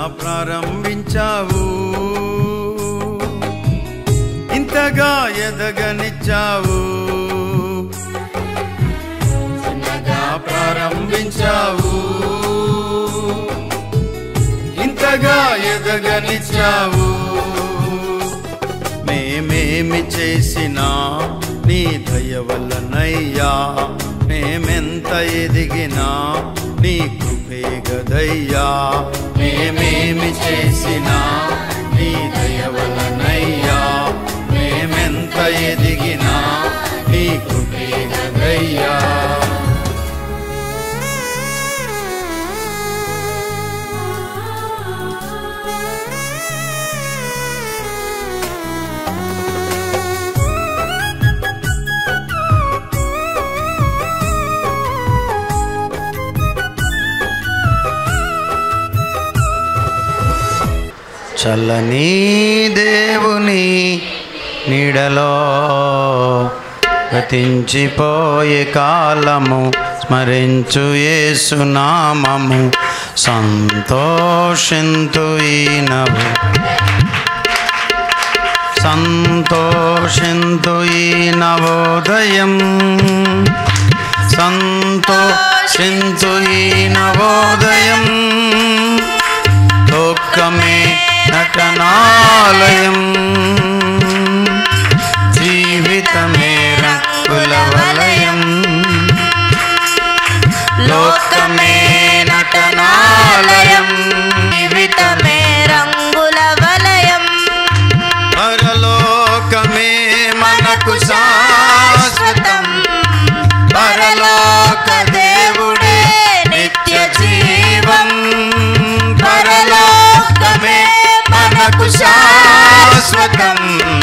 ప్రారంభించావు ఇంతగా ఎదగనిచ్చావు చిన్నగా ప్రారంభించావు ఇంతగా ఎదగనిచ్చావు మేమేమి చేసినా నీ దయ వల్లనయ్యా మేమెంత ఎదిగినా నీ కృపే గదయ్యా మేమేమి చేసినా నీ దయ వల్లనయ్యా మేమెంత ఎదిగినా నీ కృపే గదయ్యా చల్లని దేవుని నీడలో గతించిపోయే కాలము స్మరించు యేసునామము సంతోషింతు ఈనవు సంతోషింతు ఈ నవోదయం సంతోషింతు ఈ నవోదయం లోకమే నటనాలయం జీవితమే రంగుల వలయం లోకమే నటనాలయం జీవితమే రంగుల వలయం పరలోకమే మనకు శాశ్వతం పరలోక దేవుడే నిత్య జీవం పరలోకమే మనకు శాశ్వతం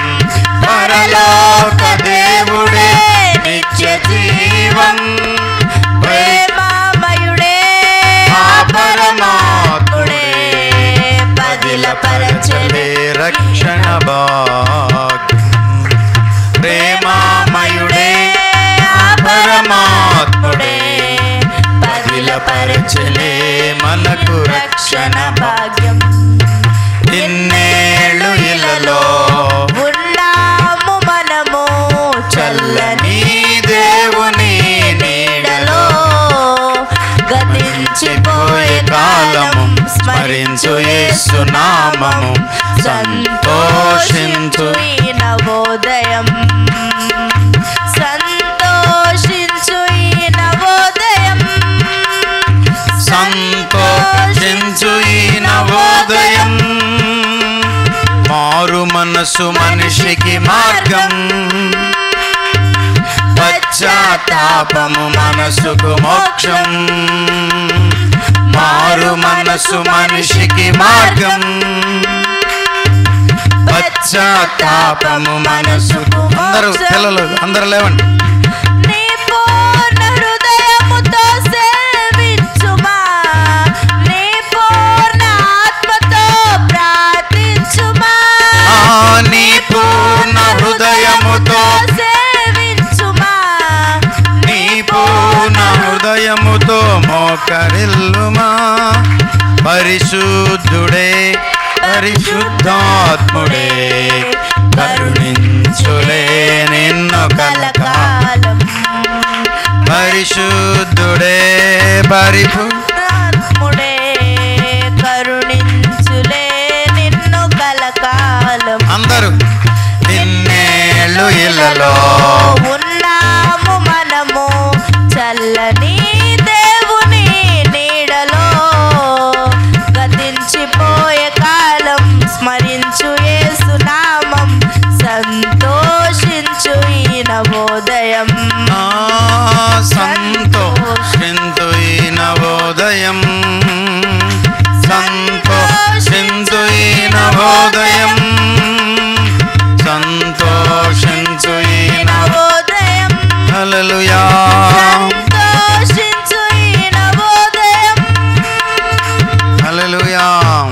పరలోక దేవుడే నిత్య జీవం ప్రేమామయుడే ఆ పరమాత్ముడే పదిలపరచలే పరచలే రక్షణ భాగ్యం ప్రేమామయుడే ఆ పరమాత్ముడే పదిలపరచలే మనకు రక్షణ భాగ్యం ఇన్నేళ్ళు ఇలలో ఉన్నాము మనము చల్లని చల్లని దేవుని నీడలో గతించిపోయే కాలము స్మరించు యేసునామము సంతోషించు ఈ నవోదయం సంతోషించు ఈ నవోదయం సంతోషించు ఈ నవోదయం మారు మనసు మనిషికి మార్గం పశ్చాత్తాపము మనసుకు మోక్షం మారు మనసు మనిషికి మార్గం పశ్చాత్తాపము మనసుకు అందరూ పిల్లలు అందరూ లేవండి నీ పూర్ణ హృదయముతో సేవించుమా నీ పూర్ణ ఆత్మతో ప్రార్థించుమా ఆ నీ పూర్ణ హృదయముతో సేవించుమా నీ పూర్ణ హృదయముతో మోకరిల్లుమా పరిశుద్ధుడే పరిశుద్ధాత్ముడే కరుణించులే నిన్ను కలకాలం కలకాలం పరిశుద్ధుడే పరిపు ఆత్ముడే కరుణించులే నిన్ను కలకాలం అందరూ నిన్నేళ్ళు ఇళ్ళలో ఉన్నాము మనము చల్లని దేవుని నీడలో గతించిపోయే కాలం స్మరించు యేసునామం సంతోషించు ఈ నవోదయం ఆ సంతోషింతు ఈ నవోదయం సంతోషింతు ఈ నవోదయం సంతోషించు ఈ నవ నవోదయం హల్లెలూయా సంతోషించు ఈ నవోదయం హల్లెలూయా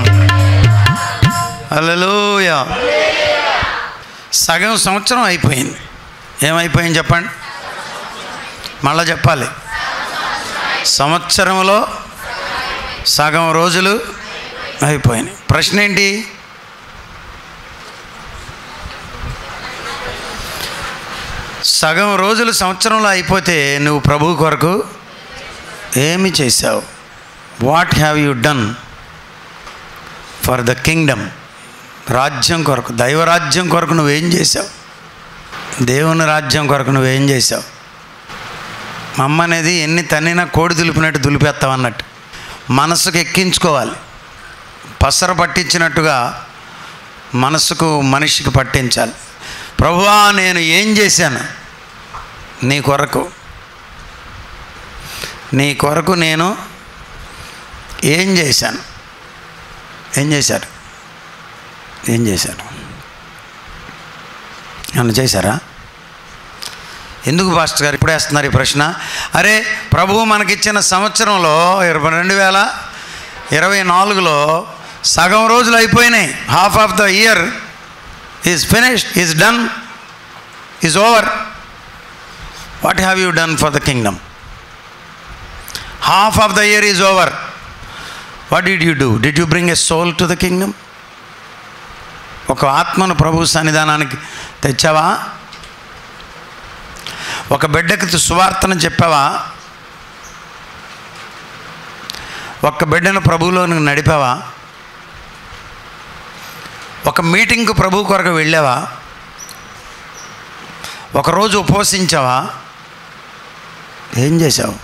హల్లెలూయా సగం సంవత్సరం అయిపోయింది ఏమైపోయింది చెప్పండి మళ్ళా చెప్పాలి సంవత్సరంలో సగం రోజులు అయిపోయినాయి ప్రశ్న ఏంటి సగం రోజులు సంవత్సరంలో అయిపోతే నువ్వు ప్రభు కొరకు ఏమి చేశావు what have you done for the kingdom రాజ్యం కొరకు దైవరాజ్యం కొరకు నువ్వేం చేశావు దేవుని రాజ్యం కొరకు నువ్వేం చేశావు మా అమ్మ అనేది ఎన్ని తన్నినా కోడి దులిపినట్టు దులిపేస్తావు అన్నట్టు మనసుకు ఎక్కించుకోవాలి పసర పట్టించినట్టుగా మనసుకు మనిషికి పట్టించాలి ప్రభువా నేను ఏం చేశాను నీ కొరకు నీ కొరకు నేను ఏం చేశాను ఏం చేశారు ఏం చేశారు ఏమన్నా చేశారా ఎందుకు పాస్టర్ గారు ఇప్పుడు వేస్తున్నారు ఈ ప్రశ్న అరే ప్రభువు మనకిచ్చిన సంవత్సరంలో ఇరవై రెండు వేల ఇరవై నాలుగులో సగం రోజులు అయిపోయినాయి half of the year is finished is done is over what have you done for the kingdom half of the year is over what did you do did you bring a soul to the kingdom ఒక ఆత్మను ప్రభు సన్నిధానానికి తెచ్చావా ఒక బిడ్డకి సువార్తను చెప్పావా ఒక్క బిడ్డను ప్రభువులోనికి నడిపావా ఒక మీటింగ్కు ప్రభు కొరకు వెళ్ళావా ఒకరోజు ఉపవసించావా ఏం చేశావు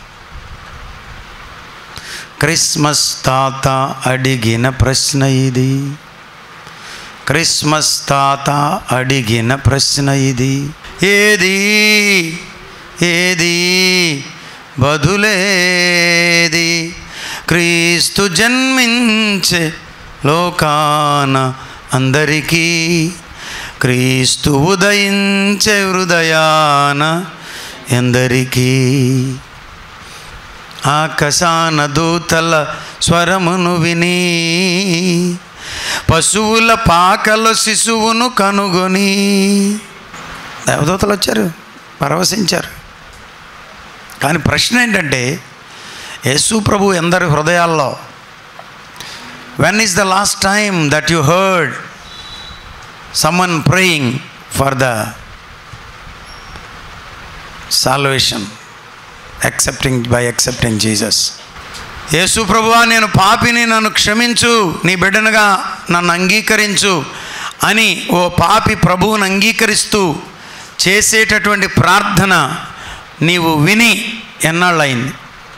క్రిస్మస్ తాత అడిగిన ప్రశ్న ఇది క్రిస్మస్ తాత అడిగిన ప్రశ్న ఇది ఏది ఏది బదులేది క్రీస్తు జన్మించే లోకాన అందరికీ క్రీస్తు ఉదయించే హృదయాన ఎందరికీ ఆకాశాన దూతల స్వరమును విని పశువుల పాకల శిశువును కనుగొని దేవదూతలు వచ్చారు పరవశించారు కానీ ప్రశ్న ఏంటంటే యేసు ప్రభు ఎందరి హృదయాల్లో when is the last time that you heard someone praying for the salvation accepting by accepting Jesus Yesu ప్రభువా నేను పాపిని నన్ను క్షమించు నీ బిడ్డనుగా నన్ను అంగీకరించు అని ఓ పాపి ప్రభువును అంగీకరిస్తూ చేసేటటువంటి ప్రార్థన నీవు విని ఎన్నాళ్ళయింది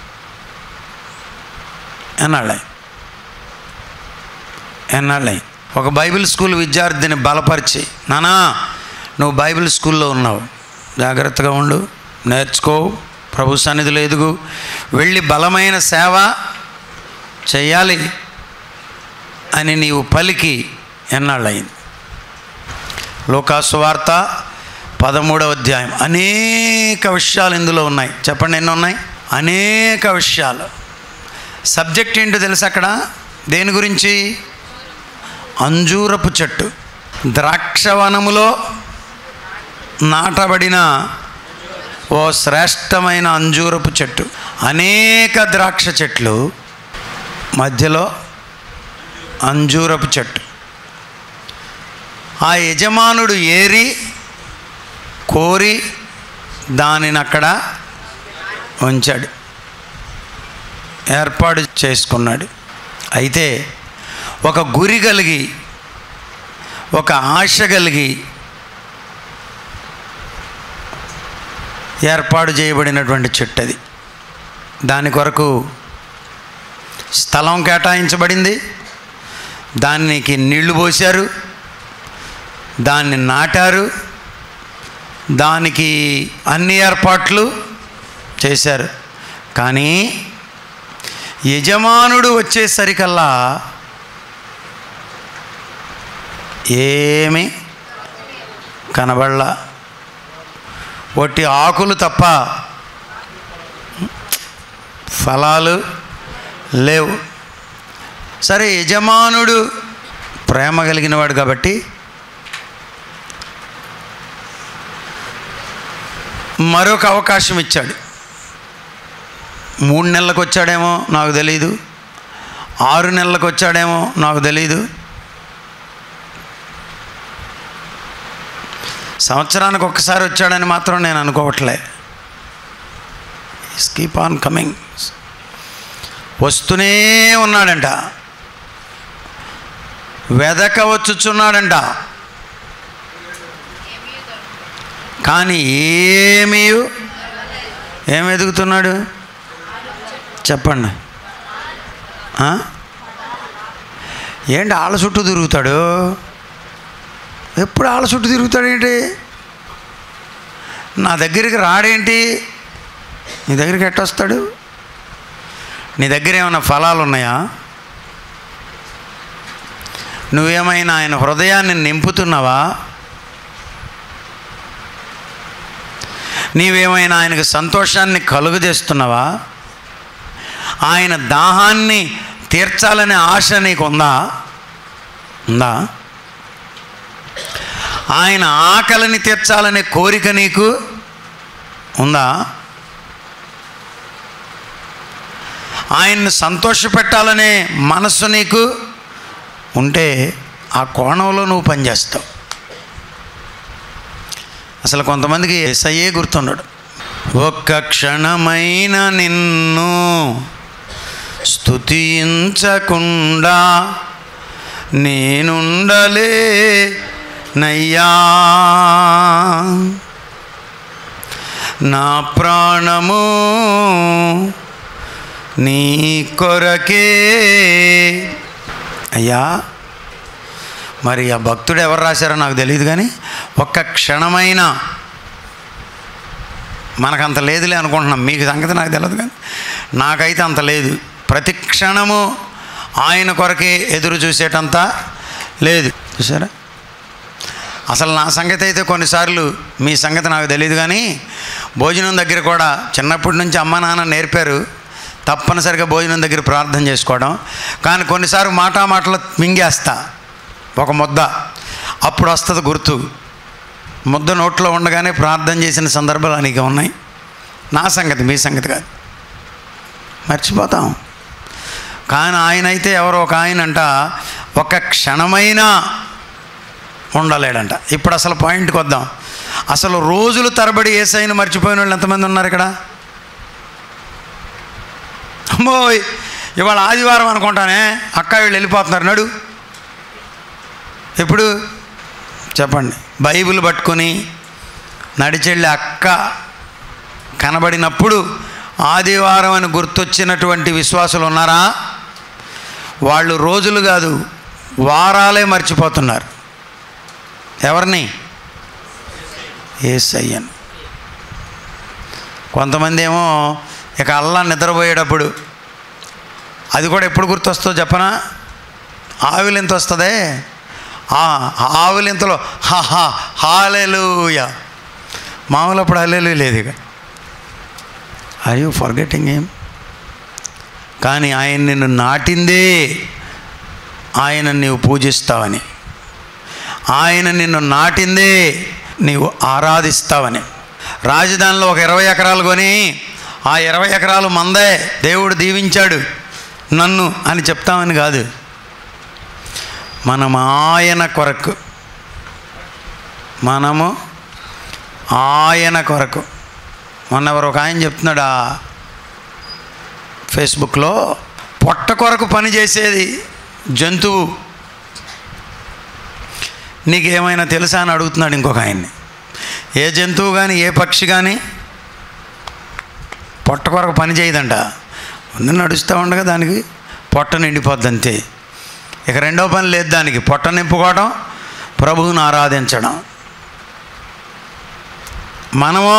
ఎన్నాళ్ళయింది ఎన్నాళ్ళయింది ఒక బైబిల్ స్కూల్ విద్యార్థిని బలపరిచి నానా నువ్వు బైబిల్ స్కూల్లో ఉన్నావు జాగ్రత్తగా ఉండు నేర్చుకో ప్రభు సన్నిధిలో ఎదుగు వెళ్ళి బలమైన సేవ చేయాలి అని నీవు పలికి ఎన్నాళ్ళయింది లోకాసు వార్త పదమూడవ అధ్యాయం అనేక విషయాలు ఇందులో ఉన్నాయి చెప్పండి ఎన్ని ఉన్నాయి అనేక విషయాలు సబ్జెక్ట్ ఏంటో తెలుసు అక్కడ దేని గురించి అంజూరపు చెట్టు ద్రాక్షవనములో నాటబడిన ఓ శ్రేష్టమైన అంజూరపు చెట్టు అనేక ద్రాక్ష చెట్లు మధ్యలో అంజూరపు చెట్టు ఆ యజమానుడు ఏరి కోరి దానిని అక్కడ ఉంచాడు ఏర్పాటు చేసుకున్నాడు అయితే ఒక గురి కలిగి ఒక ఆశ కలిగి ఏర్పాటు చేయబడినటువంటి చెట్టు అది దాని కొరకు స్థలం కేటాయించబడింది దానికి నీళ్లు పోశారు దాన్ని నాటారు దానికి అన్ని ఏర్పాట్లు చేశారు కానీ యజమానుడు వచ్చేసరికల్లా ఏమీ కనబడలా ఒట్టి ఆకులు తప్ప ఫలాలు లేవు సరే యజమానుడు ప్రేమ కలిగినవాడు కాబట్టి మరొక అవకాశం ఇచ్చాడు మూడు నెలలకు వచ్చాడేమో నాకు తెలియదు ఆరు నెలలకు వచ్చాడేమో నాకు తెలీదు సంవత్సరానికి ఒక్కసారి వచ్చాడని మాత్రం నేను అనుకోవట్లే కీప్ ఆన్ కమింగ్ వస్తూనే ఉన్నాడంట వెదక వచ్చుచున్నాడంట కానీ ఏమీ ఏం ఎదుగుతున్నాడు చెప్పండి ఆ? ఏంటి ఆళ్ళ చుట్టూ తిరుగుతాడు ఎప్పుడు ఆళ్ళ చుట్టూ తిరుగుతాడేంటి నా దగ్గరికి రాడేంటి నీ దగ్గరికి ఎట్టొస్తాడు నీ దగ్గర ఏమైనా ఫలాలు ఉన్నాయా నువ్వేమైనా ఆయన హృదయాన్ని నింపుతున్నావా నీవేమైనా ఆయనకు సంతోషాన్ని కలుగజేస్తున్నావా ఆయన దాహాన్ని తీర్చాలనే ఆశ నీకు ఉందా ఉందా ఆయన ఆకలిని తీర్చాలనే కోరిక నీకు ఉందా ఆయన్ని సంతోషపెట్టాలనే మనస్సు నీకు ఉంటే ఆ కోణంలో నువ్వు పనిచేస్తావు అసలు కొంతమందికి ఎస్ఐయే గుర్తున్నాడు ఒక్క క్షణమైన నిన్ను స్తుతించకుండా నేనుండలే నయ్యా నా ప్రాణము నీ కొరకే అయ్యా మరి ఆ భక్తుడు ఎవరు రాశారో నాకు తెలియదు కానీ ఒక్క క్షణమైన మనకంత లేదులే అనుకుంటున్నాం మీకు సంగతి నాకు తెలియదు కానీ నాకైతే అంత లేదు ప్రతి క్షణము ఆయన కొరకే ఎదురు చూసేటంత లేదు చూసారా అసలు నా సంగతి అయితే కొన్నిసార్లు మీ సంగతి నాకు తెలియదు కానీ భోజనం దగ్గర కూడా చిన్నప్పటి నుంచి అమ్మ నాన్న నేర్పారు తప్పనిసరిగా భోజనం దగ్గర ప్రార్థన చేసుకోవడం కానీ కొన్నిసార్లు మాటా మాటలు మింగేస్తా ఒక ముద్ద అప్పుడు వస్తుంది గుర్తు ముద్ద నోట్లో ఉండగానే ప్రార్థన చేసిన సందర్భాలు అనేక ఉన్నాయి నా సంగతి మీ సంగతి కాదు మర్చిపోతాం కానీ ఆయన అయితే ఎవరో ఒక ఆయన అంట ఒక క్షణమైనా ఉండలేడంట ఇప్పుడు అసలు పాయింట్కి వద్దాం అసలు రోజులు తరబడి ఏసైని మర్చిపోయిన వాళ్ళు ఎంతమంది ఉన్నారు ఇక్కడ అమ్మోయ్ ఇవాళ ఆదివారం అనుకుంటానే అక్క వీళ్ళు వెళ్ళిపోతున్నారు నడు ఎప్పుడు చెప్పండి బైబిల్ పట్టుకొని నడిచెళ్ళి అక్క కనబడినప్పుడు ఆదివారం అని గుర్తొచ్చినటువంటి విశ్వాసులు ఉన్నారా వాళ్ళు రోజులు కాదు వారాలే మర్చిపోతున్నారు ఎవరిని ఏసయ్యను కొంతమంది ఏమో ఇక అల్లా నిద్రపోయేటప్పుడు అది కూడా ఎప్పుడు గుర్తొస్తుందో చెప్పనా ఆవిలింత వస్తుందే ఆ ఆవిలింతలో హా హాలెలుయ మామూలు అప్పుడు హలేలు లేదు ఇక ఆర్ యూ ఫర్గెటింగ్ ఏం కానీ ఆయన నిన్ను నాటిందే ఆయన నీవు పూజిస్తావని ఆయన నిన్ను నాటిందే నీవు ఆరాధిస్తావని రాజధానిలో ఒక ఇరవై ఎకరాలు కొని ఆ ఇరవై ఎకరాలు మందే దేవుడు దీవించాడు నన్ను అని చెప్తామని కాదు మనం ఆయన కొరకు మనము ఆయన కొరకు మొన్న ఎవరు ఒక ఆయన చెప్తున్నాడు ఆ ఫేస్బుక్లో పొట్ట కొరకు పని చేసేది జంతువు నీకేమైనా తెలుసా అని అడుగుతున్నాడు ఇంకొక ఆయన్ని ఏ జంతువు కానీ ఏ పక్షి కానీ పొట్ట కొరకు పని చేయదంట ముందు నడుస్తూ ఉండగా దానికి పొట్ట నిండిపోద్ది అంతే ఇక రెండో పని లేదు దానికి పొట్ట నింపుకోవడం ప్రభువుని ఆరాధించడం మనము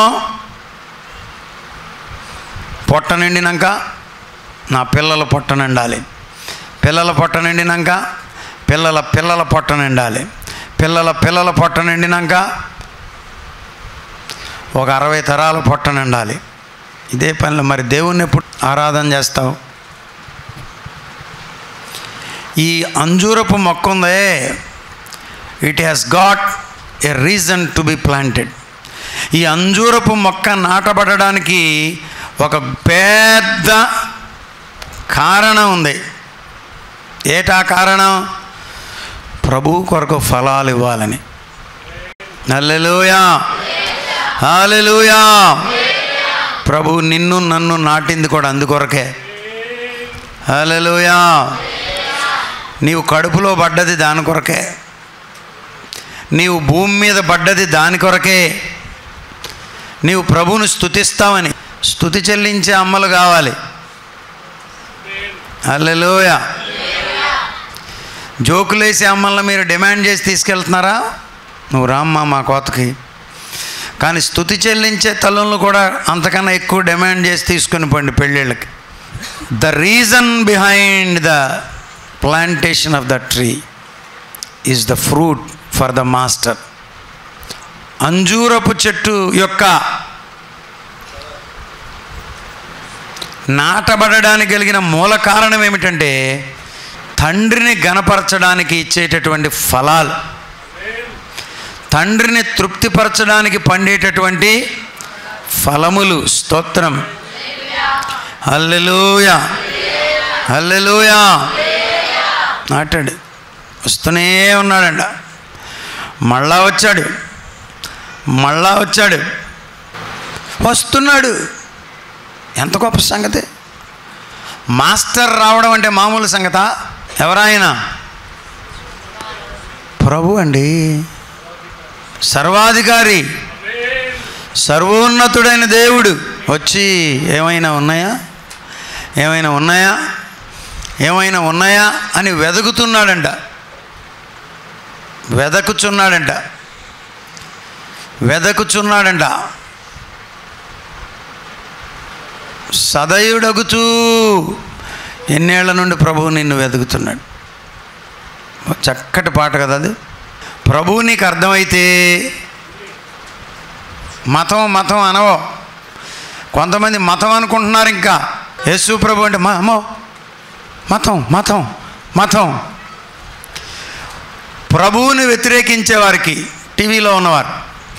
పొట్ట నిండినాక నా పిల్లల పొట్ట నిండాలి పిల్లల పొట్ట నిండినాక పిల్లల పిల్లల పొట్ట నిండాలి పిల్లల పిల్లల పొట్ట నిండినాక ఒక అరవై తరాల పొట్ట నిండాలి ఇదే పనిలో మరి దేవుణ్ణి ఎప్పుడు ఆరాధన చేస్తావు ఈ అంజూరపు మొక్క ఉందే it has got a reason to be planted ఈ అంజూరపు మొక్క నాటబడడానికి ఒక పెద్ద కారణం ఉంది ఏటా కారణం ప్రభు కొరకు ఫలాలు ఇవ్వాలని హల్లెలూయా హల్లెలూయా ప్రభు నిన్ను నన్ను నాటింది కూడా అందుకొరకే హల్లెలూయా నీవు కడుపులో పడ్డది దాని కొరకే నీవు భూమి మీద పడ్డది దాని కొరకే నీవు ప్రభువును స్తుతిస్తావని స్తుతి చెల్లించే అమ్మలు కావాలి హల్లెలూయ జోకులేసే అమ్మల్ని మీరు డిమాండ్ చేసి తీసుకెళ్తున్నారా నువ్వు రామ్మా మా కోతకి కానీ స్తుతి చెల్లించే తల్లులను కూడా అంతకన్నా ఎక్కువ డిమాండ్ చేసి తీసుకుని పండి పెళ్ళిళ్ళకి the reason behind the plantation of the tree is the fruit for the master అంజూరపు చెట్టు యొక్క నాటబడడానికి కలిగిన మూల కారణం ఏమిటంటే తండ్రిని గనపరచడానికి ఇచ్చేటటువంటి ఫలాలు తండ్రిని తృప్తిపరచడానికి పండేటటువంటి ఫలములు స్తోత్రం హల్లెలూయా హల్లెలూయా నాటాడు వస్తూనే ఉన్నాడంట మళ్ళా వచ్చాడు మళ్ళా వచ్చాడు వస్తున్నాడు ఎంత గొప్ప సంగతి మాస్టర్ రావడం అంటే మామూలు సంగత ఎవరాయన ప్రభు అండి సర్వాధికారి సర్వోన్నతుడైన దేవుడు వచ్చి ఏమైనా ఉన్నాయా ఏమైనా ఉన్నాయా ఏమైనా ఉన్నాయా అని వెతుకుతున్నాడంట వెదకుచున్నాడంట వెదకుచున్నాడంట సదయుడగుచూ ఎన్నేళ్ల నుండి ప్రభువు నిన్ను వెతుకుతున్నాడు చక్కటి పాట కదా అది ప్రభువు నీకు అర్థమైతే మతం మతం అనవో కొంతమంది మతం అనుకుంటున్నారు ఇంకా యేసు ప్రభు అంటే మా అమ్మో మతం మతం మతం ప్రభువుని వ్యతిరేకించే వారికి టీవీలో ఉన్నవారు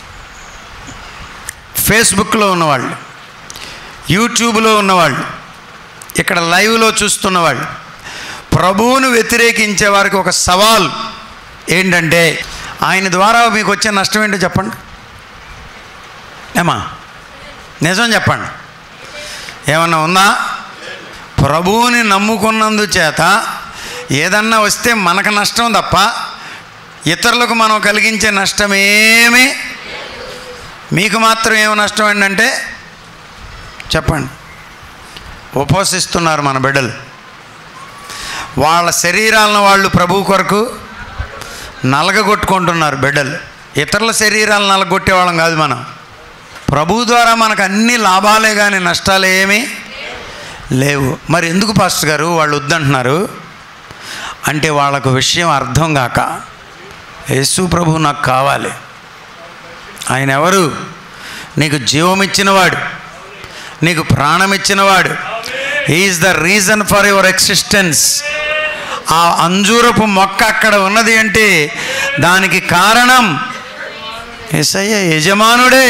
ఫేస్బుక్లో ఉన్నవాళ్ళు యూట్యూబ్లో ఉన్నవాళ్ళు ఇక్కడ లైవ్లో చూస్తున్నవాళ్ళు ప్రభువును వ్యతిరేకించే వారికి ఒక సవాల్ ఏంటంటే ఆయన ద్వారా మీకు వచ్చే నష్టం ఏంటో చెప్పండి ఏమా నిజం చెప్పండి ఏమన్నా ఉందా ప్రభువుని నమ్ముకున్నందు చేత ఏదన్నా వస్తే మనకు నష్టం తప్ప ఇతరులకు మనం కలిగించే నష్టమేమీ మీకు మాత్రం ఏమి నష్టం ఏంటంటే చెప్పండి ఉపవసిస్తున్నారు మన బిడ్డలు వాళ్ళ శరీరాలను వాళ్ళు ప్రభు కొరకు నలగగొట్టుకుంటున్నారు బిడ్డలు ఇతరుల శరీరాలను నలగొట్టే వాళ్ళం కాదు మనం ప్రభు ద్వారా మనకు అన్ని లాభాలే కానీ నష్టాలు ఏమీ లేవు మరి ఎందుకు పాస్టర్ గారు వాళ్ళు వద్దంటున్నారు అంటే వాళ్ళకు విషయం అర్థం కాక యేసు ప్రభు నాకు కావాలి ఆయన ఎవరు నీకు జీవం ఇచ్చినవాడు నీకు ప్రాణం ఇచ్చినవాడు is the reason for your existence ఆ అంజూరపు మొక్క అక్కడ ఉన్నది అంటే దానికి కారణం ఎసయ్య యజమానుడే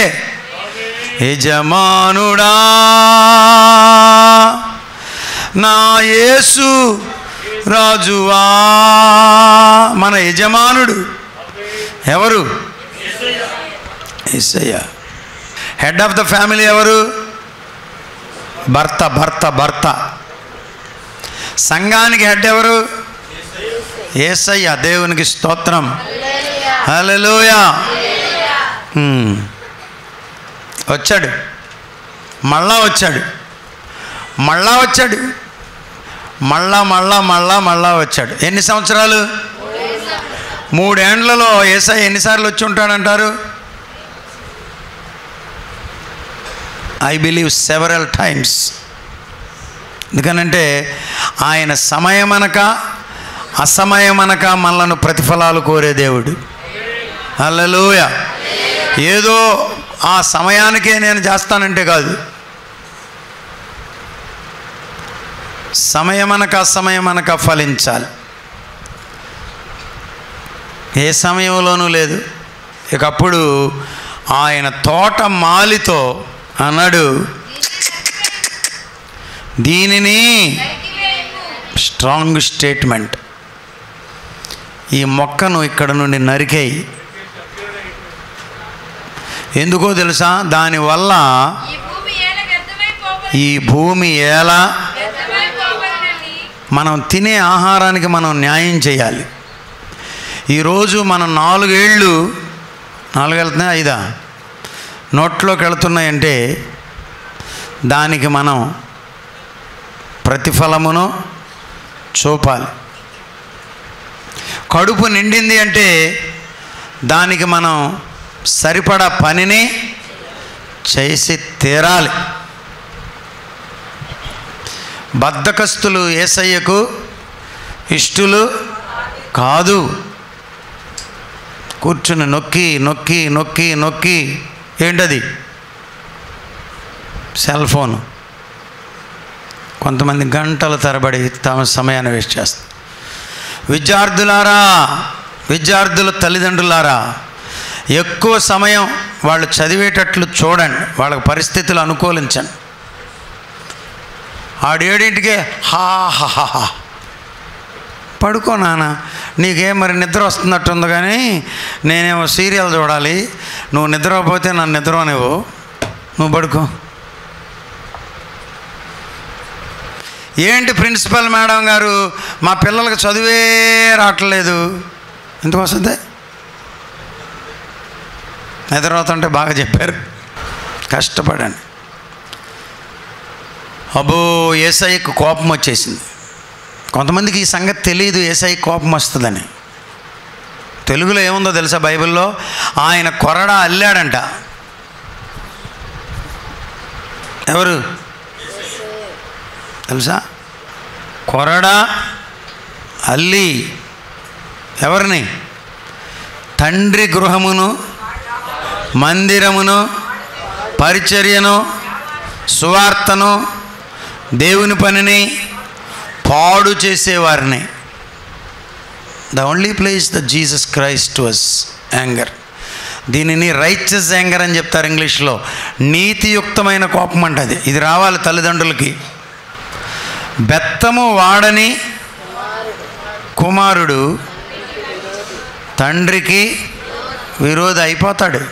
యజమానుడా నా యేసు రాజువా మన యజమానుడు ఎవరు ఎస్ఐయ హెడ్ ఆఫ్ ద ఫ్యామిలీ ఎవరు భర్త భర్త భర్త సంఘానికి హెడ్ ఎవరు ఏసయ్య దేవునికి స్తోత్రం హల్లెలూయా హ్మ్. వచ్చాడు మళ్ళా వచ్చాడు మళ్ళా వచ్చాడు మళ్ళా మళ్ళా మళ్ళా మళ్ళా వచ్చాడు ఎన్ని సంవత్సరాలు మూడేండ్లలో ఏసై ఎన్నిసార్లు వచ్చి ఉంటాడంటారు ఐ బిలీవ్ సెవరల్ టైమ్స్ ఎందుకనంటే ఆయన సమయమనక అసమయమనక మనలను ప్రతిఫలాలు కోరే దేవుడు హల్లెలూయ ఏదో ఆ సమయానికే నేను చేస్తానంటే కాదు సమయమనక అసమయమనక ఫలించాలి ఏ సమయంలోనూ లేదు ఇకప్పుడు ఆయన తోట మాలితో అన్నాడు దీనిని స్ట్రాంగ్ స్టేట్మెంట్ ఈ మొక్కను ఇక్కడ నుండి నరికేయి ఎందుకో తెలుసా దానివల్ల ఈ భూమి ఏల వ్యర్థమైపోవలెను. ఈ భూమి ఎలా వ్యర్థమైపోవలెనని మనం తినే ఆహారానికి మనం న్యాయం చేయాలి ఈరోజు మనం నాలుగేళ్ళు నాలుగు వెళ్తున్నాయి ఐదా నోట్లోకి వెళుతున్నాయంటే దానికి మనం ప్రతిఫలమును చూపాలి కడుపు నిండింది అంటే దానికి మనం సరిపడా పనిని చేసి తీరాలి బద్ధకస్తులు ఏసయ్యకు ఇష్టులు కాదు కూర్చుని నొక్కి నొక్కి నొక్కి నొక్కి ఏంటది సెల్ ఫోన్ కొంతమంది గంటల తరబడి తమ సమయాన్ని వేస్ట్ చేస్తారు విద్యార్థులారా విద్యార్థుల తల్లిదండ్రులారా ఎక్కువ సమయం వాళ్ళు చదివేటట్లు చూడండి వాళ్ళకి పరిస్థితులు అనుకూలించండి ఆడేడింటికే హా హా హా హా పడుకో నాన్న నీకేం మరి నిద్ర వస్తున్నట్టుంది కానీ నేనేమో సీరియల్ చూడాలి నువ్వు నిద్రపోతే నన్ను నిద్రనివ్వు నువ్వు పడుకో ఏంటి ప్రిన్సిపల్ మేడం గారు మా పిల్లలకు చదువే రావట్లేదు ఎందుకు వస్తుంది నిద్రపోతుంటే బాగా చెప్పారు కష్టపడండి అబ్బో ఏసఐకి కోపం వచ్చేసింది కొంతమందికి ఈ సంగతి తెలియదు ఏసఐ కోపం వస్తుందని తెలుగులో ఏముందో తెలుసా బైబిల్లో ఆయన కొరడా అల్లాడంట ఎవరు తెలుసా కొరడా అల్లి ఎవరిని తండ్రి గృహమును మందిరమును పరిచర్యను సువార్తను దేవుని పనిని పాడు చేసేవారిని the only place the Jesus Christ was anger దీనిని రైచస్ యాంగర్ అని చెప్తారు ఇంగ్లీష్లో నీతియుక్తమైన కోపం అంటది ఇది రావాలి తల్లిదండ్రులకి బెత్తము వాడని కుమారుడు తండ్రికి విరోధి అయిపోతాడు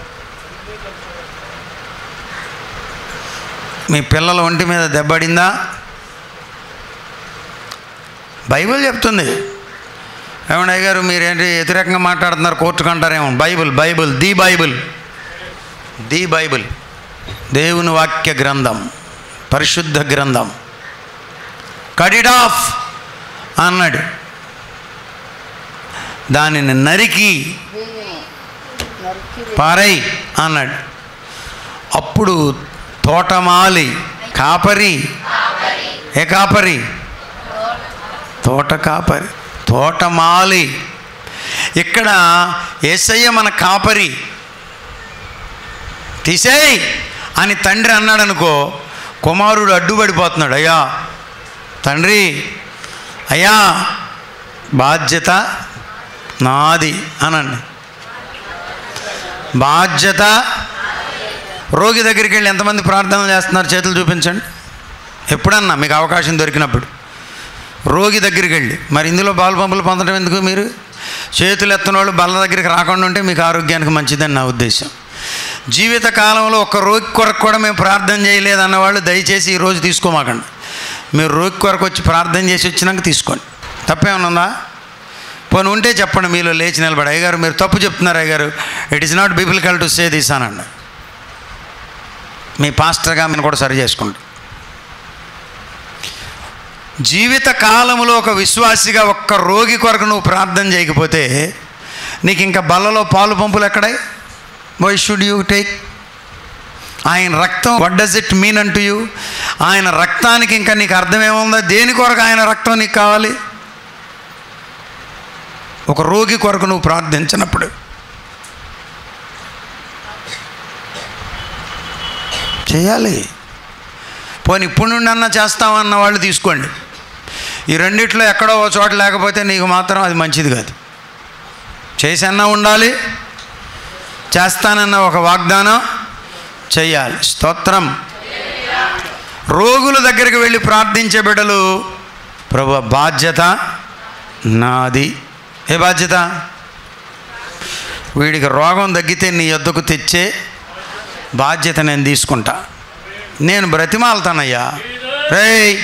మీ పిల్లల ఒంటి మీద దెబ్బడిందా బైబిల్ చెప్తుంది ఏమండి అయ్య గారు మీరేంటి వ్యతిరేకంగా మాట్లాడుతున్నారు కోర్టుకు అంటారేమో Bible Bible the Bible the Bible దేవుని వాక్య గ్రంథం పరిశుద్ధ గ్రంథం కట్ ఇట్ ఆఫ్ అన్నాడు దానిని నరికి పారై అన్నాడు అప్పుడు తోటమాలి కాపరి ఏ కాపరి తోట కాపరి తోటమాలి ఇక్కడ ఏసయ్య మన కాపరి తీసేయ్ అని తండ్రి అన్నాడు అనుకో కుమారుడు అడ్డుపడిపోతున్నాడు అయ్యా తండ్రి అయ్యా బాధ్యత నాది అనండి బాధ్యత రోగి దగ్గరికి వెళ్ళి ఎంతమంది ప్రార్థనలు చేస్తున్నారు చేతులు చూపించండి ఎప్పుడన్నా మీకు అవకాశం దొరికినప్పుడు రోగి దగ్గరికి వెళ్ళి మరి ఇందులో బాల్ పంపులు పొందడం ఎందుకు మీరు చేతులు ఎత్తన వాళ్ళు బల్ల దగ్గరికి రాకుండా ఉంటే మీకు ఆరోగ్యానికి మంచిదని నా ఉద్దేశం జీవిత కాలంలో ఒక రోగి కొరకు కూడా మేము ప్రార్థన చేయలేదు అన్నవాళ్ళు దయచేసి ఈ రోజు తీసుకోమాకండి మీరు రోగి కొరకు వచ్చి ప్రార్థన చేసి వచ్చినాక తీసుకోండి తప్పేమన్నా ఉందా పోనీ ఉంటే చెప్పండి మీలో లేచి నిలబడి అయ్యగారు మీరు తప్పు చెప్తున్నారు అయ్యగారు it is not biblical to say this అనండి మీ పాస్టర్గా మీరు కూడా సరి చేసుకోండి జీవిత కాలంలో ఒక విశ్వాసిగా ఒక్క రోగి కొరకు నువ్వు ప్రార్థన చేయకపోతే నీకు ఇంకా బల్లలో పాలు పంపులు ఎక్కడాయి వై షుడ్ యూ టేక్ ఆయన రక్తం what does it mean unto you ఆయన రక్తానికి ఇంకా నీకు అర్థమేముందో దేని కొరకు ఆయన రక్తం నీకు కావాలి ఒక రోగి కొరకు నువ్వు ప్రార్థించినప్పుడు చేయాలి పోనీ ఇప్పుడు నుండి అన్న చేస్తామన్న వాళ్ళు తీసుకోండి ఈ రెండిట్లో ఎక్కడో ఓ చోట లేకపోతే నీకు మాత్రం అది మంచిది కాదు చేసన్నా ఉండాలి చేస్తానన్న ఒక వాగ్దానం చెయ్యాలి స్తోత్రం రోగుల దగ్గరికి వెళ్ళి ప్రార్థించే బిడ్డలు ప్రభు బాధ్యత నాది ఏ బాధ్యత వీడికి రోగం తగ్గితే నీ యొద్దకు తెచ్చే బాధ్యత నేను తీసుకుంటా నేను బ్రతిమాలతానయ్యా రేయ్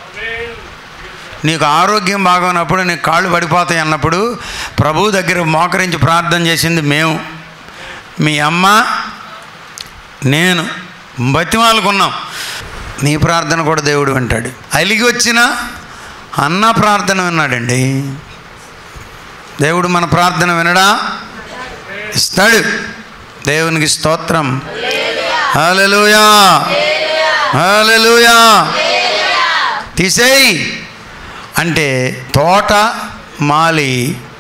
నీకు ఆరోగ్యం బాగోనప్పుడు నీకు కాళ్ళు పడిపోతాయి అన్నప్పుడు ప్రభు దగ్గర మోకరించి ప్రార్థన చేసింది మేము మీ అమ్మ నేను బతిమాలుకున్నాం నీ ప్రార్థన కూడా దేవుడు వింటాడు అలిగి వచ్చిన అన్న ప్రార్థన విన్నాడండి దేవుడు మన ప్రార్థన వినడా ఇస్తాడు దేవునికి స్తోత్రం హల్లెలూయా హల్లెలూయా తీసేయి అంటే తోట మాలి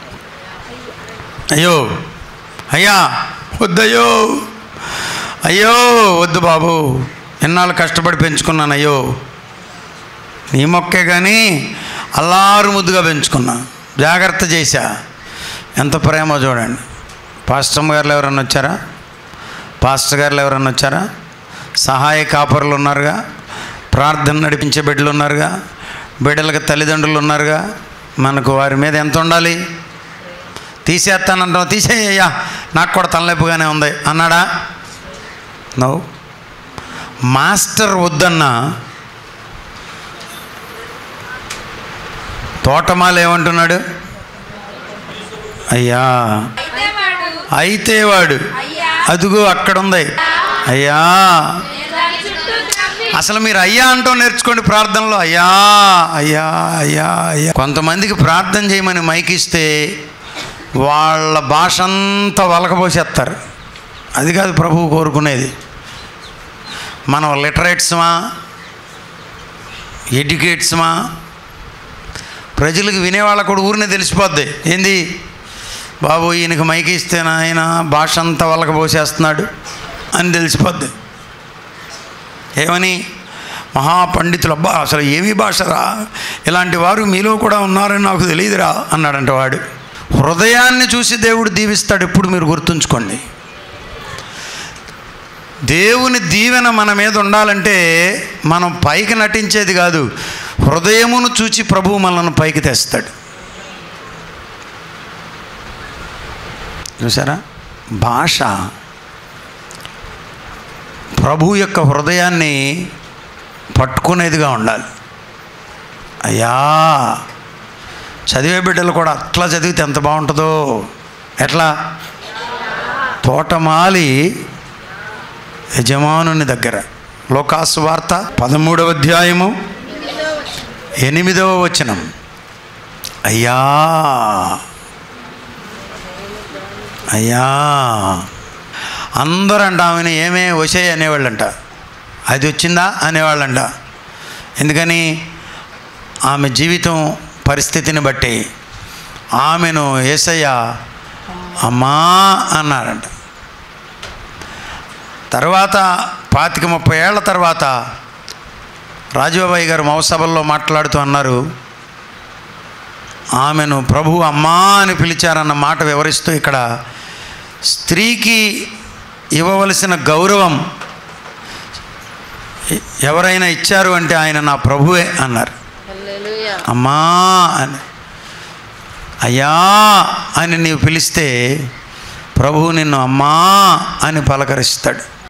అయ్యో అయ్యా వద్దయ్యో అయ్యో వద్దు బాబు ఎన్నాళ్ళు కష్టపడి పెంచుకున్నాను అయ్యో నీ మొక్కే కానీ అల్లారు ముద్దుగా పెంచుకున్నా జాగ్రత్త చేశా ఎంత ప్రేమో చూడండి పాస్టమ్ గారులు ఎవరన్నా వచ్చారా పాస్టర్ గారులు ఎవరన్నా వచ్చారా సహాయ కాపరులు ఉన్నారుగా ప్రార్థన నడిపించే బిడ్డలు ఉన్నారుగా బిడ్డలకు తల్లిదండ్రులు ఉన్నారుగా మనకు వారి మీద ఎంత ఉండాలి తీసేస్తానంటావు తీసేయ్యా నాకు కూడా తలనొప్పిగానే ఉంది అన్నాడా నో మాస్టర్ వద్దన్నా తోటమాల ఏమంటున్నాడు అయ్యా అయితే వాడు అయితే వాడు అయ్యా అదుగో అక్కడ ఉంది అయ్యా దాని చుట్టూ త్రవ్వి అసలు మీరు అయ్యా అంటూ నేర్చుకోండి ప్రార్థనలో అయ్యా అయ్యా అయ్యా అయ్యా కొంతమందికి ప్రార్థన చేయమని మైకిస్తే వాళ్ళ భాష అంతా వలకబోసేస్తారు అది కాదు ప్రభువు కోరుకునేది మనం లిటరేట్స్మా ఎడ్యుకేట్స్మా ప్రజలకు వినేవాళ్ళకు కూడా ఊరినే తెలిసిపోద్ది ఏంది బాబు ఈయనకి మైకి ఇస్తే ఆయన భాష అంతా వాళ్ళకి పోసేస్తున్నాడు అని తెలిసిపోద్ది ఏమని మహాపండితులు అబ్బా అసలు ఏమి భాషరా ఇలాంటి వారు మీలో కూడా ఉన్నారని నాకు తెలియదురా అన్నాడంట వాడు హృదయాన్ని చూసి దేవుడు దీవిస్తాడు ఎప్పుడు మీరు గుర్తుంచుకోండి దేవుని దీవెన మన మీద ఉండాలంటే మనం పైకి నటించేది కాదు హృదయమును చూచి ప్రభువు మనల్ని పైకి తెస్తాడు చూసారా భాష ప్రభు యొక్క హృదయాన్ని పట్టుకునేదిగా ఉండాలి అయ్యా చదివే బిడ్డలు కూడా అట్లా చదివితే ఎంత బాగుంటుందో ఎట్లా తోటమాలి యజమానుని దగ్గర లోకాసు వార్త పదమూడవ అధ్యాయము ఎనిమిదవ వచనం అయ్యా అయ్యా అందరూ అంట ఆమెను ఏమే వచ్చాయి అనేవాళ్ళంట అది వచ్చిందా అనేవాళ్ళంట ఎందుకని ఆమె జీవితం పరిస్థితిని బట్టి ఆమెను ఏసయ్య అమ్మా అన్నారంట తర్వాత పాతిక ముప్పై ఏళ్ల తర్వాత రాజబాబాయి గారు మౌసభల్లో మాట్లాడుతూ అన్నారు ఆమెను ప్రభు అమ్మా అని పిలిచారన్న మాట వివరిస్తూ ఇక్కడ స్త్రీకి ఇవ్వవలసిన గౌరవం ఎ- ఎవరైనా ఇచ్చారు అంటే ఆయన నా ప్రభువే అన్నారు అమ్మా అని అయ్యా అని నీవు పిలిస్తే ప్రభువు నిన్ను అమ్మా అని పలకరిస్తాడు